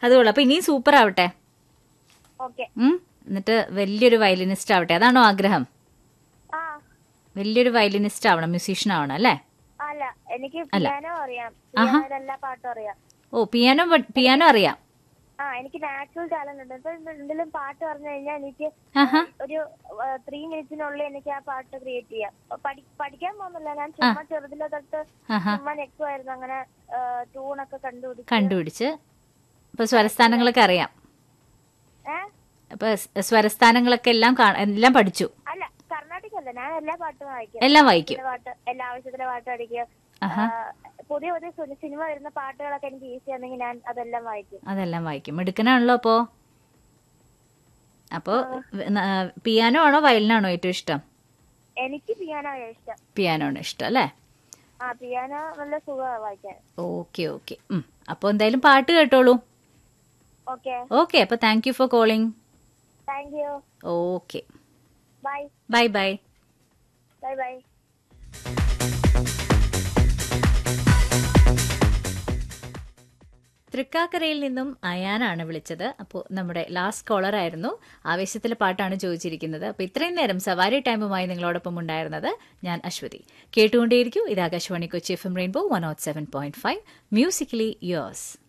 അതുകൊള്ളു അപ്പൊ ഇനിയും സൂപ്പർ ആവട്ടെ ഓക്കെ ഉം എന്നിട്ട് വലിയൊരു വയലിനിസ്റ്റ് ആവട്ടെ അതാണോ ആഗ്രഹം ആ വലിയൊരു വയലിനിസ്റ്റ് ആവണം മ്യൂസീഷ്യൻ ആവണം അല്ലേ അല്ല എനിക്ക് അല്ല. പിയാനോ അറിയാം ആഹാ. പിയാനോയുടെ എല്ലാ പാട്ടും അറിയാം ഓ പിയാനോ പഠി- പിയാനോ അറിയാം ആ എനിക്ക് നാച്ചുറൽ ടാലന്റ് ഉണ്ട് ഇപ്പൊ എന്തെങ്കിലും പാട്ട് പറഞ്ഞു കഴിഞ്ഞാൽ എനിക്ക് ആഹാ ഒരു ത്രീ മിനിറ്റിനുള്ളിൽ എനിക്ക് ആ പാട്ട് ക്രിയേറ്റ് ചെയ്യാം പഠി പഠിക്കാൻ പോകുന്നില്ല ഞാൻ ചുമ്മാ ചെറുതിലെ തൊട്ട് ആഹാ ചുമ്മാ നെക്കുമായിരുന്നു അങ്ങനെ ട്യൂണൊക്കെ കണ്ടുപിടിച്ച് കണ്ടുപിടിച്ച് ഇപ്പൊ സ്വരസ്ഥാനങ്ങളൊക്കെ അറിയാം ഏ അപ്പൊ സ് സ്വരസ്ഥാനങ്ങളൊക്കെ എല്ലാം കാ- എല്ലാം പഠിച്ചു അല്ല കർണാടക അല്ല ഞാൻ എല്ലാ പാട്ടും വായിക്കും എല്ലാം വായിക്കും എല്ലാ പാട്ട് എല്ലാ ആവശ്യത്തിലെ പാട്ട് പഠിക്കും ആഹാ. പുതിയ പുതിയ സിനി- സിനിമ വരുന്ന പാട്ടുകളൊക്കെ എനിക്ക് ഈസി ആണെങ്കിൽ ഞാൻ അതെല്ലാം വായിക്കും അതെല്ലാം വായിക്കും മിടുക്കനാണല്ലോ അപ്പോ അപ്പോ ന- പിയാനോ ആണോ വയലിനാണോ ഏറ്റവും ഇഷ്ടം എനിക്ക് പിയാനോ ഇഷ്ടം പിയാനോ ആണ് ഇഷ്ടം അല്ലേ ആ പിയാനോ നല്ല സുഖമാണ് വായിക്കാൻ ഓക്കെ ഓക്കെ അപ്പൊ എന്തായാലും പാട്ട് കേട്ടോളൂ ഓക്കെ ഓക്കെ അപ്പൊ thank you for calling thank you okay bye bye bye bye bye തൃക്കാക്കരയിൽ നിന്നും അയാനാണ് വിളിച്ചത് അപ്പോൾ നമ്മുടെ ലാസ്റ്റ് കോളർ ആയിരുന്നു ആവേശത്തിലെ പാട്ടാണ് ചോദിച്ചിരിക്കുന്നത് അപ്പോൾ ഇത്രയും നേരം സവാരി ടൈമുമായി നിങ്ങളോടൊപ്പം ഉണ്ടായിരുന്നത് ഞാൻ അശ്വതി കേട്ടുകൊണ്ടേയിരിക്കും ഇത് Akashvani Kochi F M rainbow one nought seven point five musically യോസ്